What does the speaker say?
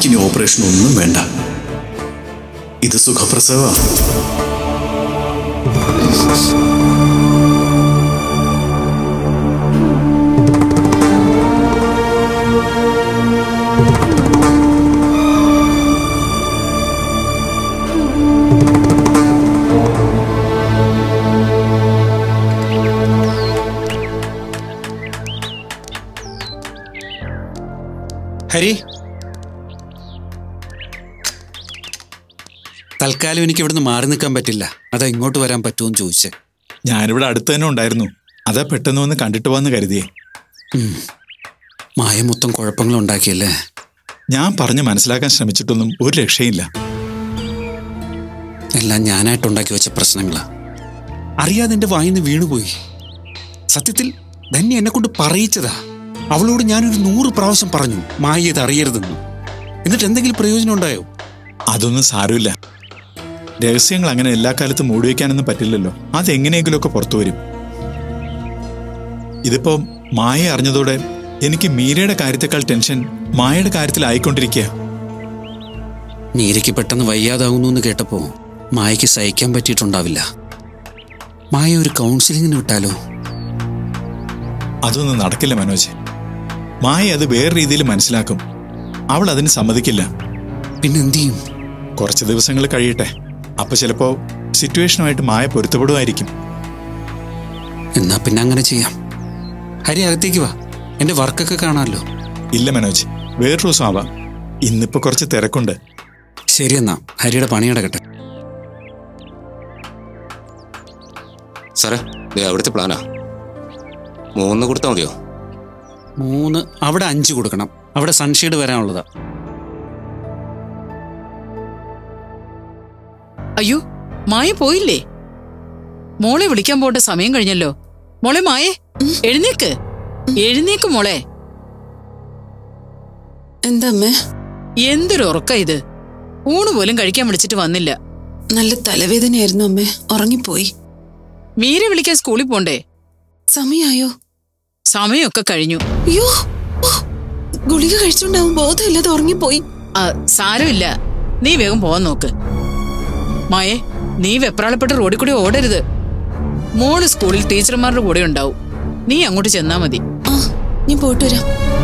മായക്കിനി operation ഒന്നും വേണ്ട ഇത് സുഖപ്രസവ ഹരി തൽക്കാലം എനിക്ക് ഇവിടുന്ന് മാറി നിൽക്കാൻ പറ്റില്ല അതാ ഇങ്ങോട്ട് വരാൻ പറ്റുമെന്ന് ചോദിച്ചേ ഞാനിവിടെ അടുത്ത് തന്നെ ഉണ്ടായിരുന്നു അതാ പെട്ടെന്ന് വന്ന് കണ്ടിട്ട് പോവാന്ന് കരുതിയേ മായ മൊത്തം കുഴപ്പങ്ങൾ ഉണ്ടാക്കിയല്ലേ ഞാൻ പറഞ്ഞ് മനസ്സിലാക്കാൻ ശ്രമിച്ചിട്ടൊന്നും ഒരു രക്ഷയില്ല എല്ലാം ഞാനായിട്ടുണ്ടാക്കി വെച്ച പ്രശ്നങ്ങളാ അറിയാതെ എൻ്റെ വായിന്ന് വീണുപോയി സത്യത്തിൽ ധന്യ എന്നെ കൊണ്ട് പറയിച്ചതാ അവളോട് ഞാനൊരു നൂറ് പ്രാവശ്യം പറഞ്ഞു മായ ഇത് അറിയരുതെന്ന് എന്നിട്ട് എന്തെങ്കിലും പ്രയോജനം ഉണ്ടായോ അതൊന്നും സാരമില്ല രഹസ്യങ്ങൾ അങ്ങനെ എല്ലാ കാലത്തും മൂടി വയ്ക്കാനൊന്നും പറ്റില്ലല്ലോ അതെങ്ങനെയെങ്കിലുമൊക്കെ പുറത്തു വരും ഇതിപ്പോ മായ അറിഞ്ഞതോടെ എനിക്ക് മീരയുടെ കാര്യത്തെക്കാൾ ടെൻഷൻ മായയുടെ കാര്യത്തിലായിക്കൊണ്ടിരിക്കുക മീരയ്ക്ക് പെട്ടെന്ന് വയ്യാതാകുന്നു എന്ന് കേട്ടപ്പോ മായയ്ക്ക് സഹിക്കാൻ പറ്റിയിട്ടുണ്ടാവില്ല മായ ഒരു കൗൺസിലിങ്ങിന് വിട്ടാലോ അതൊന്നും നടക്കില്ല മനോജ് മായ അത് വേറെ രീതിയിൽ മനസ്സിലാക്കും അവൾ അതിന് സമ്മതിക്കില്ല പിന്നെ എന്ത് ചെയ്യും കുറച്ച് ദിവസങ്ങൾ കഴിയട്ടെ അപ്പൊ ചിലപ്പോ സിറ്റുവേഷനുമായിട്ട് മായ പൊരുത്തപ്പെടുമായിരിക്കും എന്നാ പിന്നെ അങ്ങനെ ചെയ്യാം ഹരി അകത്തേക്ക് വാ എന്റെ വർക്കൊക്കെ കാണാമല്ലോ ഇല്ല മനോജ് വേറൊരു ദിവസം ആവാം ഇന്നിപ്പോ കുറച്ച് തിരക്കുണ്ട് ശരി എന്നാ ഹരിയുടെ പണി നടക്കട്ടെ സാറേ ദേ അവിടുത്തെ പ്ലാനാ മൂന്ന് കൊടുത്താൽ മതിയോ മൂന്ന് അവിടെ അഞ്ച് കൊടുക്കണം അവിടെ സൺഷെയ്ഡ് വരാനുള്ളതാ അയ്യോ മായ പോയില്ലേ മോളെ വിളിക്കാൻ പോകേണ്ട സമയം കഴിഞ്ഞല്ലോ മോളെ മായേ എഴുന്നേക്ക് എഴുന്നേക്ക് മോളെ എന്താ അമ്മേ എന്തൊരു ഉറക്ക ഇത് ഊണ് പോലും കഴിക്കാൻ വിളിച്ചിട്ട് വന്നില്ല നല്ല തലവേദനയായിരുന്നു അമ്മേ ഉറങ്ങിപ്പോയി മീരെ വിളിക്കാൻ സ്കൂളിൽ പോണ്ടേ സമയായോ സമയമൊക്കെ കഴിഞ്ഞു അയ്യോ ഓ, ഗുളിക കഴിച്ചുണ്ടാവും ബോധമില്ലാതെ ഉറങ്ങിപ്പോയി ആ, സാരമില്ല നീ വേഗം പോവാൻ നോക്ക് മായേ നീ വെപ്രാളപ്പെട്ട് റോഡിൽ കൂടി ഓടരുത് മോള് സ്കൂളിൽ ടീച്ചർമാരുടെ കൂടെ ഉണ്ടാവും നീ അങ്ങോട്ട് ചെന്നാ മതി ആ ഞാൻ പോയിട്ട് വരാം